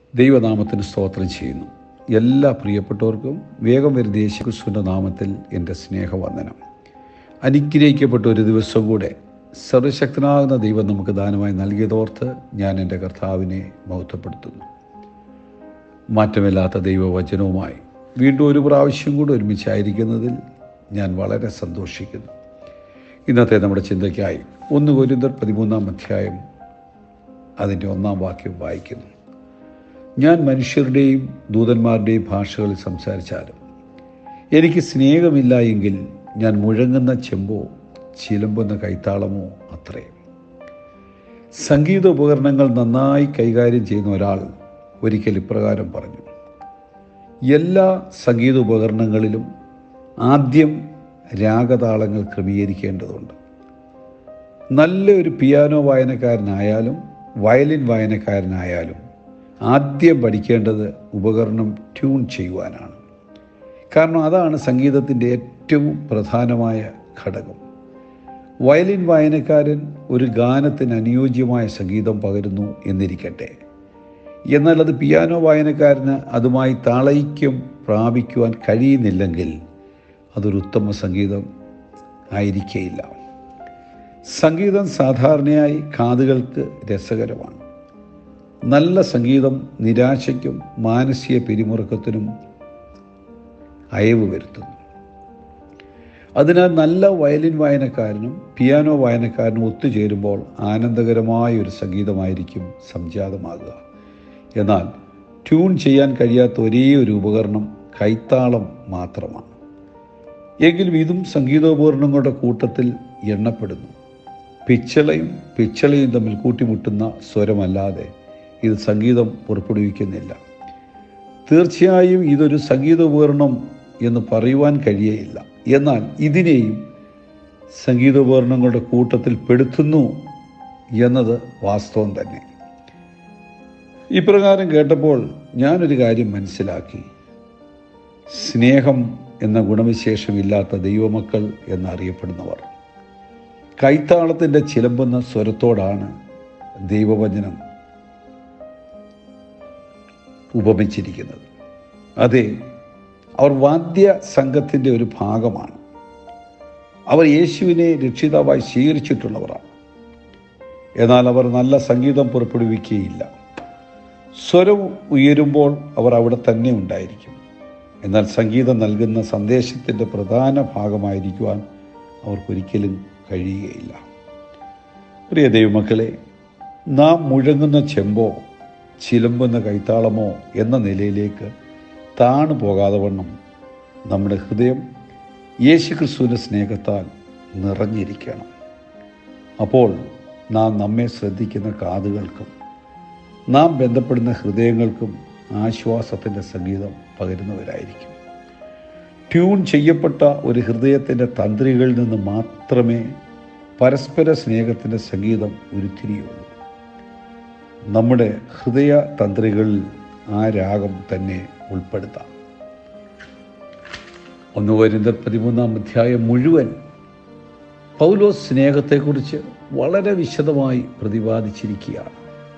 ദൈവനാമത്തിന് സ്തോത്രം ചെയ്യുന്നു എല്ലാ പ്രിയപ്പെട്ടവർക്കും വേഗം വരുന്ന യേശുക്രിസ്തുവിൻ്റെ നാമത്തിൽ എൻ്റെ സ്നേഹവന്ദനം അനുഗ്രഹിക്കപ്പെട്ട ഒരു ദിവസം കൂടെ സർവശക്തനാകുന്ന ദൈവം നമുക്ക് ദാനമായി നൽകിയതോർത്ത് ഞാൻ എൻ്റെ കർത്താവിനെ മഹത്വപ്പെടുത്തുന്നു മാറ്റമില്ലാത്ത ദൈവവചനവുമായി വീണ്ടും ഒരു പ്രാവശ്യം കൂടെ ഒരുമിച്ചായിരിക്കുന്നതിൽ ഞാൻ വളരെ സന്തോഷിക്കുന്നു ഇന്നത്തെ നമ്മുടെ ചിന്തയ്ക്കായി ഒന്ന് കോരിന്തർ പതിമൂന്നാം അധ്യായം അതിൻ്റെ ഒന്നാം വാക്യം വായിക്കുന്നു ഞാൻ മനുഷ്യരുടെയും ദൂതന്മാരുടെയും ഭാഷകളിൽ സംസാരിച്ചാലും എനിക്ക് സ്നേഹമില്ല എങ്കിൽ ഞാൻ മുഴങ്ങുന്ന ചെമ്പോ ചിലമ്പുന്ന കൈത്താളമോ അത്രയും സംഗീത ഉപകരണങ്ങൾ നന്നായി കൈകാര്യം ചെയ്യുന്ന ഒരാൾ ഒരിക്കൽ ഇപ്രകാരം പറഞ്ഞു എല്ലാ സംഗീത ഉപകരണങ്ങളിലും ആദ്യം രാഗതാളങ്ങൾ ക്രമീകരിക്കേണ്ടതുണ്ട് നല്ലൊരു പിയാനോ വായനക്കാരനായാലും വയലിൻ വായനക്കാരനായാലും ആദ്യം പഠിക്കേണ്ടത് ഉപകരണം ട്യൂൺ ചെയ്യുവാനാണ് കാരണം അതാണ് സംഗീതത്തിൻ്റെ ഏറ്റവും പ്രധാനമായ ഘടകം വയലിൻ വായനക്കാരൻ ഒരു ഗാനത്തിന് അനുയോജ്യമായ സംഗീതം പകരുന്നു എന്നിരിക്കട്ടെ എന്നാൽ അത് പിയാനോ വായനക്കാരന് അതുമായി താളൈക്യം പ്രാപിക്കുവാൻ കഴിയുന്നില്ലെങ്കിൽ അതൊരു ഉത്തമ സംഗീതം ആയിരിക്കേയില്ല സംഗീതം സാധാരണയായി കാതുകൾക്ക് രസകരമാണ് നല്ല സംഗീതം നിരാശയ്ക്കും മാനസിക പിരിമുറുക്കത്തിനും അയവ് വരുത്തുന്നു അതിനാൽ നല്ല വയലിൻ വായനക്കാരനും പിയാനോ വായനക്കാരനും ഒത്തുചേരുമ്പോൾ ആനന്ദകരമായ ഒരു സംഗീതമായിരിക്കും സംജാതമാകുക എന്നാൽ ട്യൂൺ ചെയ്യാൻ കഴിയാത്ത ഒരേ ഒരു ഉപകരണം കൈത്താളം മാത്രമാണ് എങ്കിലും ഇതും സംഗീതോപകരണങ്ങളുടെ കൂട്ടത്തിൽ എണ്ണപ്പെടുന്നു പിച്ചളയും പിച്ചളയും തമ്മിൽ കൂട്ടിമുട്ടുന്ന സ്വരമല്ലാതെ ഇത് സംഗീതം പുറപ്പെടുവിക്കുന്നില്ല തീർച്ചയായും ഇതൊരു സംഗീതോപകരണം എന്ന് പറയുവാൻ കഴിയേയില്ല എന്നാൽ ഇതിനെയും സംഗീതോപകരണങ്ങളുടെ കൂട്ടത്തിൽ പെടുത്തുന്നു എന്നത് വാസ്തവം തന്നെ ഇപ്രകാരം കേട്ടപ്പോൾ ഞാനൊരു കാര്യം മനസ്സിലാക്കി സ്നേഹം എന്ന ഗുണവിശേഷമില്ലാത്ത ദൈവമക്കൾ എന്നറിയപ്പെടുന്നവർ കൈത്താളത്തിൻ്റെ ചിലമ്പുന്ന സ്വരത്തോടാണ് ദൈവവചനം ഉപമിച്ചിരിക്കുന്നത് അതെ അവർ വാദ്യ സംഘത്തിൻ്റെ ഒരു ഭാഗമാണ് അവർ യേശുവിനെ രക്ഷിതാവായി സ്വീകരിച്ചിട്ടുള്ളവരാണ് എന്നാൽ അവർ നല്ല സംഗീതം പുറപ്പെടുവിക്കുകയില്ല സ്വരം ഉയരുമ്പോൾ അവർ അവിടെ തന്നെ ഉണ്ടായിരിക്കും എന്നാൽ സംഗീതം നൽകുന്ന സന്ദേശത്തിൻ്റെ പ്രധാന ഭാഗമായിരിക്കുവാൻ അവർക്കൊരിക്കലും കഴിയുകയില്ല പ്രിയ ദൈവമക്കളെ നാം മുഴങ്ങുന്ന ചെമ്പോ ചിലമ്പുന്ന കൈത്താളമോ എന്ന നിലയിലേക്ക് താണു പോകാതെ വണ്ണം നമ്മുടെ ഹൃദയം യേശുക്രിസ്തുവിൻ്റെ സ്നേഹത്താൽ നിറഞ്ഞിരിക്കണം അപ്പോൾ നാം നമ്മെ ശ്രദ്ധിക്കുന്ന കാതുകൾക്കും നാം ബന്ധപ്പെടുന്ന ഹൃദയങ്ങൾക്കും ആശ്വാസത്തിൻ്റെ സംഗീതം പകരുന്നവരായിരിക്കും ട്യൂൺ ചെയ്യപ്പെട്ട ഒരു ഹൃദയത്തിൻ്റെ തന്ത്രികളിൽ നിന്ന് മാത്രമേ പരസ്പര സ്നേഹത്തിൻ്റെ സംഗീതം ഉരുത്തിരിയുള്ളൂ നമ്മുടെ ഹൃദയ തന്ത്രികളിൽ ആ രാഗം തന്നെ ഉൾപ്പെടുത്താം ഒന്ന് വരുന്ന പതിമൂന്നാം അധ്യായം മുഴുവൻ പൗലോസ് സ്നേഹത്തെക്കുറിച്ച് വളരെ വിശദമായി പ്രതിപാദിച്ചിരിക്കുകയാണ്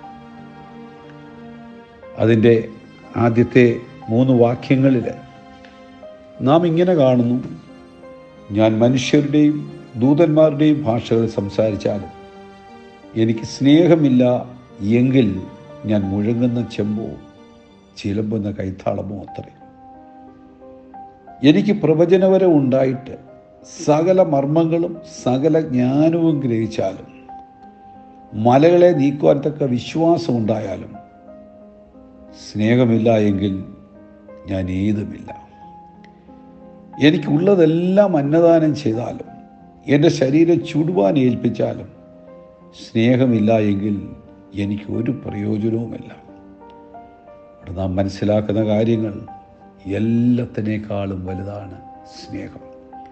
അതിൻ്റെ ആദ്യത്തെ മൂന്ന് വാക്യങ്ങളിൽ നാം ഇങ്ങനെ കാണുന്നു ഞാൻ മനുഷ്യരുടെയും ദൂതന്മാരുടെയും ഭാഷകൾ സംസാരിച്ചാലും എനിക്ക് സ്നേഹമില്ല എങ്കിൽ ഞാൻ മുഴങ്ങുന്ന ചെമ്പോ ചിലമ്പുന്ന കൈത്താളമോ അത്രയും എനിക്ക് പ്രവചനവരം ഉണ്ടായിട്ട് സകല മർമ്മങ്ങളും സകല ജ്ഞാനവും ഗ്രഹിച്ചാലും മലകളെ നീക്കുവാൻ തക്ക വിശ്വാസം ഉണ്ടായാലും സ്നേഹമില്ല എങ്കിൽ ഞാൻ ഏതുമില്ല എനിക്കുള്ളതെല്ലാം അന്നദാനം ചെയ്താലും എൻ്റെ ശരീരം ചുടുവാൻ ഏൽപ്പിച്ചാലും സ്നേഹമില്ല എങ്കിൽ എനിക്ക് ഒരു പ്രയോജനവുമില്ല അവിടെ നാം മനസ്സിലാക്കുന്ന കാര്യങ്ങൾ എല്ലാത്തിനേക്കാളും വലുതാണ് സ്നേഹം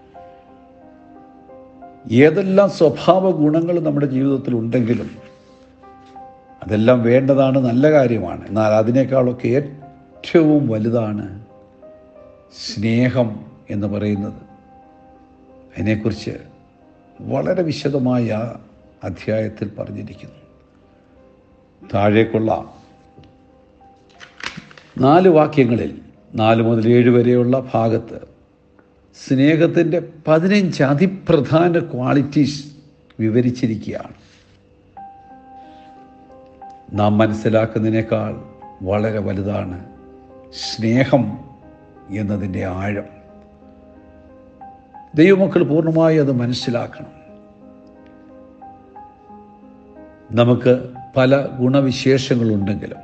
ഏതെല്ലാം സ്വഭാവ ഗുണങ്ങൾ നമ്മുടെ ജീവിതത്തിൽ ഉണ്ടെങ്കിലും അതെല്ലാം വേണ്ടതാണ് നല്ല കാര്യമാണ് എന്നാൽ അതിനേക്കാളൊക്കെ ഏറ്റവും വലുതാണ് സ്നേഹം എന്ന് പറയുന്നത് അതിനെക്കുറിച്ച് വളരെ വിശദമായി ആ അധ്യായത്തിൽ പറഞ്ഞിരിക്കുന്നു താഴേക്കുള്ള നാല് വാക്യങ്ങളിൽ നാല് മുതൽ ഏഴ് വരെയുള്ള ഭാഗത്ത് സ്നേഹത്തിൻ്റെ പതിനഞ്ച് അതിപ്രധാന ക്വാളിറ്റീസ് വിവരിച്ചിരിക്കുകയാണ് നാം മനസ്സിലാക്കുന്നതിനേക്കാൾ വളരെ വലുതാണ് സ്നേഹം എന്നതിൻ്റെ ആഴം ദൈവമക്കൾ പൂർണ്ണമായി അത് മനസ്സിലാക്കണം നമുക്ക് പല ഗുണവിശേഷങ്ങളുണ്ടെങ്കിലും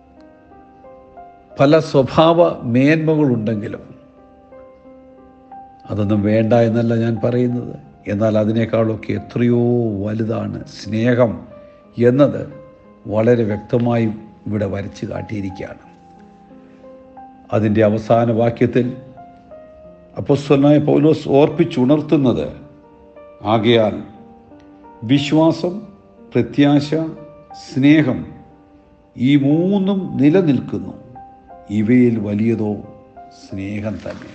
പല സ്വഭാവ മേന്മകളുണ്ടെങ്കിലും അതൊന്നും വേണ്ട എന്നല്ല ഞാൻ പറയുന്നത് എന്നാൽ അതിനേക്കാളൊക്കെ എത്രയോ വലുതാണ് സ്നേഹം എന്നത് വളരെ വ്യക്തമായും ഇവിടെ വരച്ച് കാട്ടിയിരിക്കുകയാണ് അതിൻ്റെ അവസാന വാക്യത്തിൽ അപ്പസ്വലനായ പൗലോസ് ഓർപ്പിച്ചുണർത്തുന്നത് ആകയാൽ വിശ്വാസം പ്രത്യാശ സ്നേഹം ഈ മൂന്നും നിലനിൽക്കുന്നു ഇവയിൽ വലിയതോ സ്നേഹം തന്നെ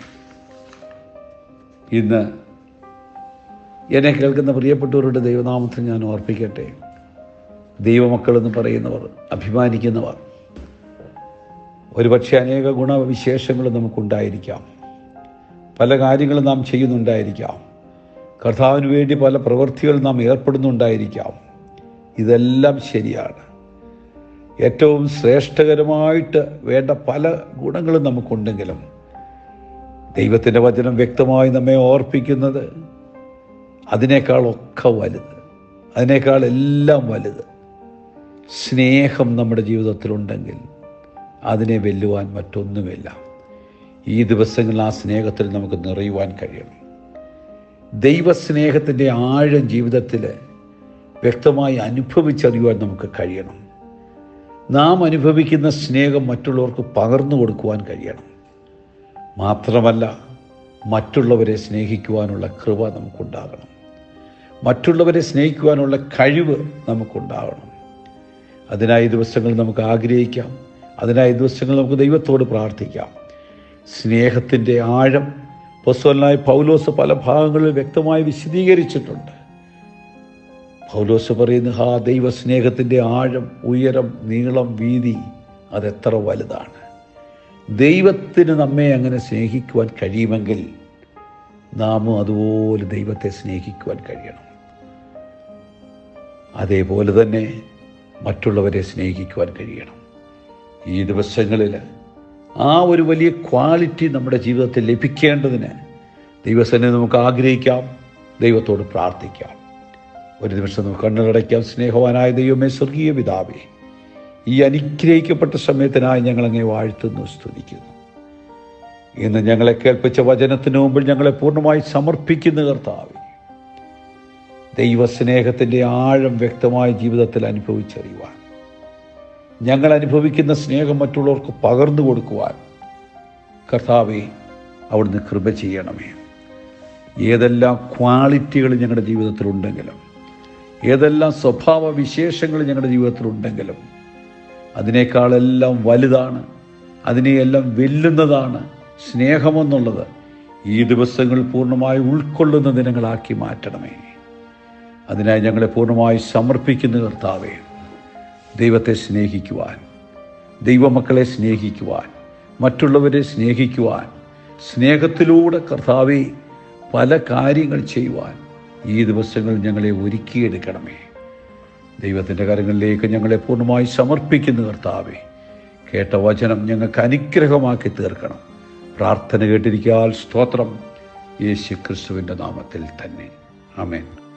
ഇന്ന് എന്നെ കേൾക്കുന്ന പ്രിയപ്പെട്ടവരുടെ ദൈവനാമത്തിൽ ഞാൻ ഓർപ്പിക്കട്ടെ ദൈവമക്കളെന്ന് പറയുന്നവർ അഭിമാനിക്കുന്നവർ ഒരുപക്ഷെ അനേക ഗുണവിശേഷങ്ങൾ നമുക്കുണ്ടായിരിക്കാം പല കാര്യങ്ങളും നാം ചെയ്യുന്നുണ്ടായിരിക്കാം കർത്താവിന് വേണ്ടി പല പ്രവൃത്തികൾ നാം ഏർപ്പെടുന്നുണ്ടായിരിക്കാം ഇതെല്ലാം ശരിയാണ് ഏറ്റവും ശ്രേഷ്ഠകരമായിട്ട് വേണ്ട പല ഗുണങ്ങളും നമുക്കുണ്ടെങ്കിലും ദൈവത്തിൻ്റെ വചനം വ്യക്തമായി നമ്മെ ഓർപ്പിക്കുന്നത് അതിനേക്കാളൊക്കെ വലുത് അതിനേക്കാൾ എല്ലാം വലുത് സ്നേഹം നമ്മുടെ ജീവിതത്തിലുണ്ടെങ്കിൽ അതിനെ വെല്ലുവാൻ മറ്റൊന്നുമില്ല ഈ ദിവസങ്ങളിൽ ആ സ്നേഹത്തിൽ നമുക്ക് നിറയുവാൻ കഴിയണം ദൈവസ്നേഹത്തിൻ്റെ ആഴം ജീവിതത്തിൽ വ്യക്തമായി അനുഭവിച്ചറിയുവാൻ നമുക്ക് കഴിയണം നാം അനുഭവിക്കുന്ന സ്നേഹം മറ്റുള്ളവർക്ക് പകർന്നു കൊടുക്കുവാൻ കഴിയണം മാത്രമല്ല മറ്റുള്ളവരെ സ്നേഹിക്കുവാനുള്ള കൃപ നമുക്കുണ്ടാകണം മറ്റുള്ളവരെ സ്നേഹിക്കുവാനുള്ള കഴിവ് നമുക്കുണ്ടാകണം അതിനായി ദിവസങ്ങൾ നമുക്ക് ആഗ്രഹിക്കാം അതിനായി ദിവസങ്ങൾ നമുക്ക് ദൈവത്തോട് പ്രാർത്ഥിക്കാം സ്നേഹത്തിൻ്റെ ആഴം പൊസ്വലനായ പൗലോസ് പല ഭാഗങ്ങളിൽ വ്യക്തമായി വിശദീകരിച്ചിട്ടുണ്ട് പൗലോസ് പറയുന്നു ഹാ ദൈവസ്നേഹത്തിൻ്റെ ആഴം ഉയരം നീളം വീതി അതെത്ര വലുതാണ് ദൈവത്തിന് നമ്മെ അങ്ങനെ സ്നേഹിക്കുവാൻ കഴിയുമെങ്കിൽ നാമും അതുപോലെ ദൈവത്തെ സ്നേഹിക്കുവാൻ കഴിയണം അതേപോലെ തന്നെ മറ്റുള്ളവരെ സ്നേഹിക്കുവാൻ കഴിയണം ഈ ദിവസങ്ങളിൽ ആ ഒരു വലിയ ക്വാളിറ്റി നമ്മുടെ ജീവിതത്തിൽ ലഭിക്കേണ്ടതിന് ദൈവസനെ നമുക്ക് ആഗ്രഹിക്കാം ദൈവത്തോട് പ്രാർത്ഥിക്കാം ഒരു നിമിഷം നമുക്ക് കണ്ണുകടയ്ക്കാം സ്നേഹവാനായ ദൈവമേ സ്വർഗീയ പിതാവേ ഈ അനുഗ്രഹിക്കപ്പെട്ട സമയത്തിനായി ഞങ്ങളങ്ങെ വാഴ്ത്തുന്നു സ്തുതിക്കുന്നു ഇന്ന് ഞങ്ങളെ കേൾപ്പിച്ച വചനത്തിന് മുമ്പിൽ ഞങ്ങളെ പൂർണ്ണമായി സമർപ്പിക്കുന്ന കർത്താവേ ദൈവസ്നേഹത്തിൻ്റെ ആഴം വ്യക്തമായ ജീവിതത്തിൽ അനുഭവിച്ചറിയുവാൻ ഞങ്ങൾ അനുഭവിക്കുന്ന സ്നേഹം മറ്റുള്ളവർക്ക് പകർന്നു കൊടുക്കുവാൻ കർത്താവെ അവിടുന്ന് കൃപ ചെയ്യണമേ ഏതെല്ലാം ക്വാളിറ്റികൾ ഞങ്ങളുടെ ജീവിതത്തിലുണ്ടെങ്കിലും ഏതെല്ലാം സ്വഭാവ വിശേഷങ്ങൾ ഞങ്ങളുടെ ജീവിതത്തിലുണ്ടെങ്കിലും അതിനേക്കാളെല്ലാം വലുതാണ് അതിനെയെല്ലാം വെല്ലുന്നതാണ് സ്നേഹമെന്നുള്ളത് ഈ ദിവസങ്ങൾ പൂർണ്ണമായി ഉൾക്കൊള്ളുന്ന ദിനങ്ങളാക്കി മാറ്റണമേ അതിനായി ഞങ്ങളെ പൂർണ്ണമായി സമർപ്പിക്കുന്ന കർത്താവേ ദൈവത്തെ സ്നേഹിക്കുവാൻ ദൈവമക്കളെ സ്നേഹിക്കുവാൻ മറ്റുള്ളവരെ സ്നേഹിക്കുവാൻ സ്നേഹത്തിലൂടെ കർത്താവെ പല കാര്യങ്ങൾ ചെയ്യുവാൻ ഈ ദിവസങ്ങൾ ഞങ്ങളെ ഒരുക്കിയെടുക്കണമേ ദൈവത്തിൻ്റെ കരങ്ങളിലേക്ക് ഞങ്ങളെ പൂർണ്ണമായി സമർപ്പിക്കുന്ന കർത്താവെ കേട്ട വചനം ഞങ്ങൾക്ക് അനുഗ്രഹമാക്കി തീർക്കണം പ്രാർത്ഥന കേട്ടിരിക്കാൽ സ്തോത്രം യേശു ക്രിസ്തുവിൻ്റെ നാമത്തിൽ തന്നെ ആമേൻ